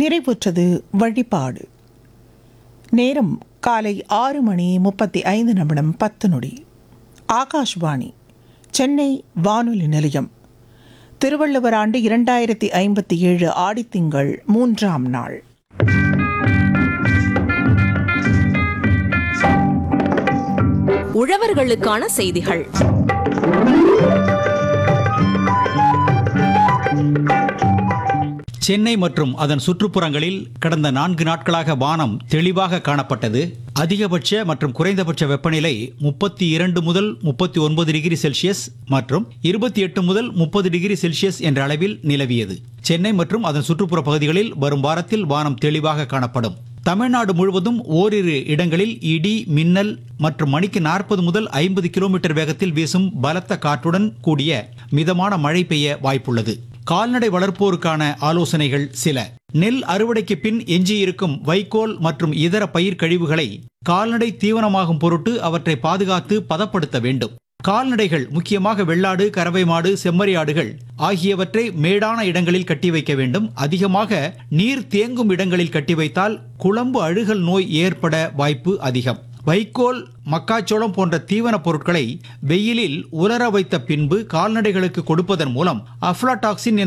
நிறைவுற்றது வழிபாடு நேரம் காலை ஆறு மணி முப்பத்தி ஐந்து நிமிடம் பத்து நொடி ஆகாஷ்வாணி சென்னை வானொலி நிலையம் திருவள்ளுவர் ஆண்டு இரண்டாயிரத்தி ஐம்பத்தி ஏழு ஆடித்திங்கள் மூன்றாம் நாள் உழவர்களுக்கான செய்திகள் சென்னை மற்றும் அதன் சுற்றுப்புறங்களில் கடந்த நான்கு நாட்களாக வானம் தெளிவாக காணப்பட்டது அதிகபட்ச மற்றும் குறைந்தபட்ச வெப்பநிலை முப்பத்தி இரண்டு முதல் முப்பத்தி ஒன்பது டிகிரி செல்சியஸ் மற்றும் இருபத்தி எட்டு முதல் முப்பது டிகிரி செல்சியஸ் என்ற அளவில் நிலவியது சென்னை மற்றும் அதன் சுற்றுப்புற பகுதிகளில் வரும் வாரத்தில் வானம் தெளிவாக காணப்படும் தமிழ்நாடு முழுவதும் ஓரிரு இடங்களில் இடி மின்னல் மற்றும் மணிக்கு நாற்பது முதல் ஐம்பது கிலோமீட்டர் வேகத்தில் வீசும் பலத்த காற்றுடன் கூடிய மிதமான மழை பெய்ய வாய்ப்புள்ளது கால்நடை வளர்ப்போருக்கான ஆலோசனைகள் சில நெல் அறுவடைக்கு பின் எஞ்சியிருக்கும் வைக்கோல் மற்றும் இதர பயிர் கழிவுகளை கால்நடை தீவனமாகும் பொருட்டு அவற்றை பாதுகாத்து பதப்படுத்த வேண்டும் கால்நடைகள் முக்கியமாக வெள்ளாடு கறவை மாடு செம்மறி ஆடுகள் ஆகியவற்றை மேடான இடங்களில் கட்டி வைக்க வேண்டும் அதிகமாக நீர் தேங்கும் இடங்களில் கட்டி வைத்தால் குழம்பு அழுகல் நோய் ஏற்பட வாய்ப்பு அதிகம் வைக்கோல் மக்காச்சோளம் போன்ற தீவனப் பொருட்களை வெயிலில் உலர வைத்த பின்பு கால்நடைகளுக்கு கொடுப்பதன் மூலம் அஃப்லாடாக்சின் என்ற